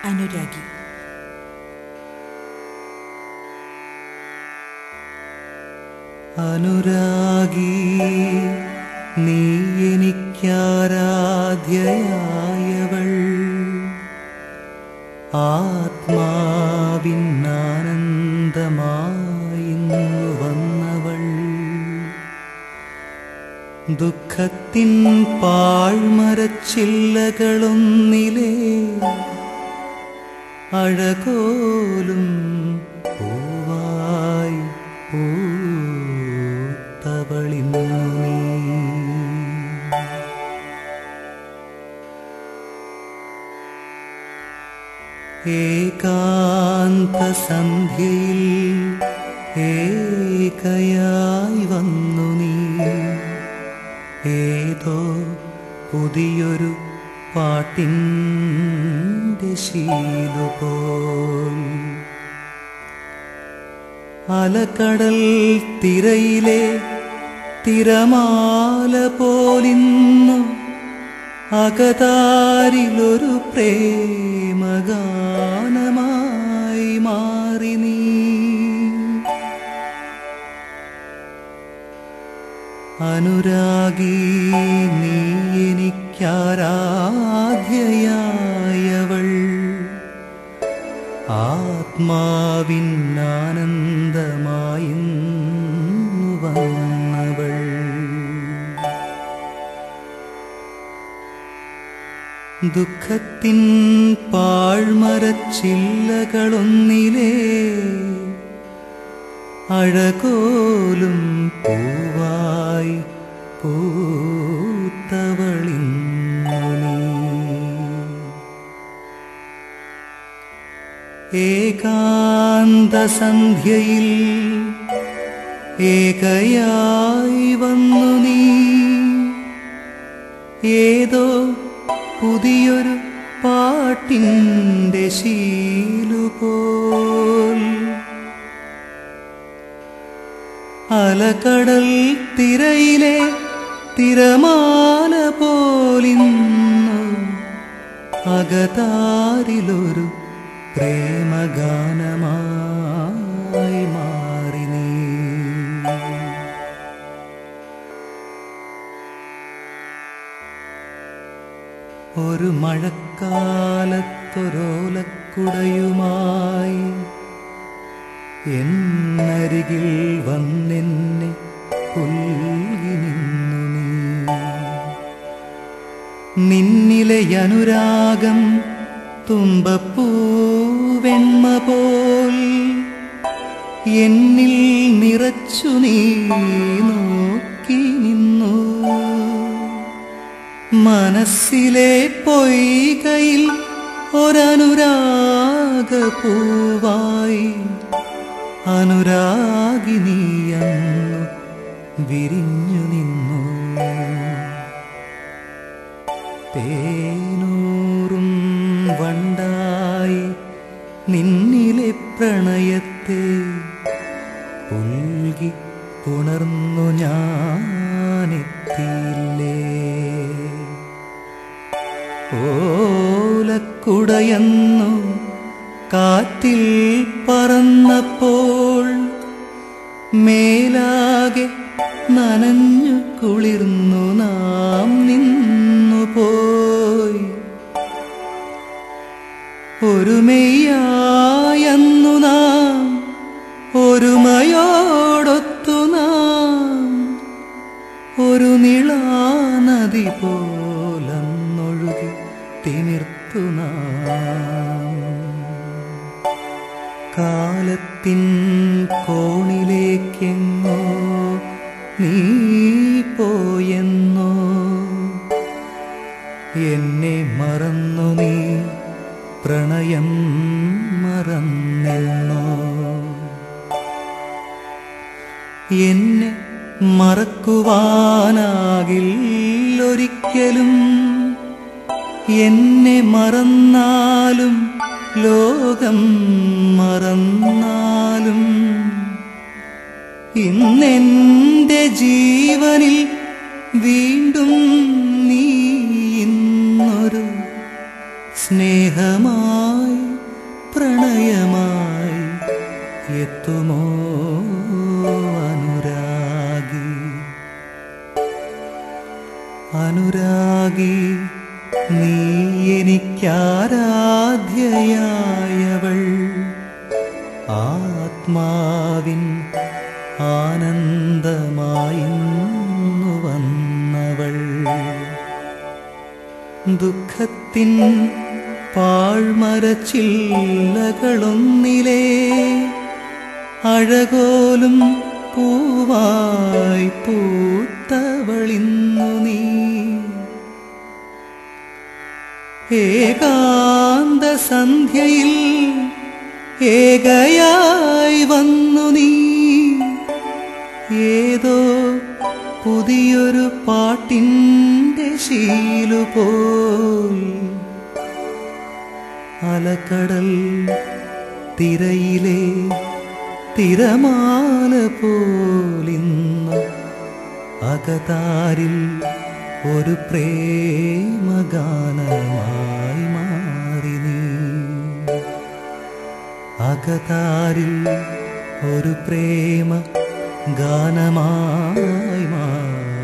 അനുരാഗി അനുരാഗി നീ എനിക്കാരാധ്യയായവൾ ആത്മാവിന്നാനന്ദമായിന്നു വന്നവൾ ദുഃഖത്തിൻ പാഴ്മരച്ചില്ലകളൊന്നിലേ അഴകോലും പൂവായി പൂത്തവളിന്നു നീ ഏകാന്ത സന്ധ്യയിൽ ഏകയായി വന്നു നീ ഏതോ പുതിയൊരു പാട്ടിൻ്റെ ശീലുപോൽ അലക്കടൽ തിരയിലെ തിരമാല പോലിന്നു അകതാരിലൊരു പ്രേമഗാനമായി മാറി നീ അനുരാഗി നീ എനിക്കാരാധ്യയായവൾ ആത്മാവിന്നാനന്ദമായി വന്നവൾ ദുഃഖത്തിൻ പാഴ്മരച്ചില്ലകളൊന്നിലേ അഴകോലും പൂവായി പൂത്തവളിന്നു നീ ഏകാന്ത സന്ധ്യയിൽ ഏകയായി വന്നു നീ ഏതോ പുതിയൊരു പാട്ടിൻ്റെ ശീലുപോൽ അലകടൽ തിരയിലെ തിരമാല പോലിന്നു അകതാരിലൊരു പ്രേമഗാനമായി മാറി നീ ഒരു മഴക്കാലത്തൊരോലക്കുടയുമായി എന്നരികിൽ വന്നെന്നെ പുൽകി നിന്നു നീ നിന്നിലെ അനുരാഗം തുമ്പപ്പൂവെണ്മ പോൽ എന്നിൽ നിറച്ചു നീ നോക്കി നിന്നു മനസ്സിലെ പൊയ്കയിൽ ഒരനുരാഗ പൂവായി അനുരാഗിനിയന്നു വിരിഞ്ഞു നിന്നു തേനൂറും വണ്ടായി നിന്നിലെ പ്രണയത്തെ പുൽകി പുണർന്നു ഞാനെത്തിയില്ലേ ഓലക്കുടയെന്നു കാറ്റിൽ പറന്നപ്പോൾ മേലാകെ നനഞ്ഞു കുളിർന്നു നാം നിന്നു പോയി ഒരുമയായെന്നു നാം ഒരുമയോടൊത്തു നാം ഒരു നിളാനദി പോലന്നൊഴുകി തിമിർത്തു നാം കാലത്തിൻ കോണിലേക്കെങ്ങോ നീ പോയെന്നോ എന്നെ മറന്നു നീ പ്രണയം മറന്നെന്നോ എന്നെ മറക്കുവാനാകില്ലൊരിക്കലും എന്നെ മറന്നാലും ലോകം മറന്നാലും ഇന്നെന്റെ ജീവനിൽ വീണ്ടും നീ ഇന്നൊരു സ്നേഹമായി ആരാധ്യയായവൾ ആത്മാവിൻ ആനന്ദമായിന്നു വന്നവൾ ദുഃഖത്തിൻ പാഴ്മരച്ചില്ലകളൊന്നിലേ അഴകോലും പൂവായി പൂത്തവളിന്നു നീ ഏകാന്ത സന്ധ്യയിൽ ഏകയായി വന്നു നീ ഏതോ പുതിയൊരു പാട്ടിൻ്റെ ശീലുപോൽ അലക്കടൽ തിരയിലെ തിരമാല പോലിന്ന് അകതാരിൽ ഒരു പ്രേമഗാനമായി മാറി നീ അകതാരിൽ ഒരു പ്രേമ ഗാനമായി മാറി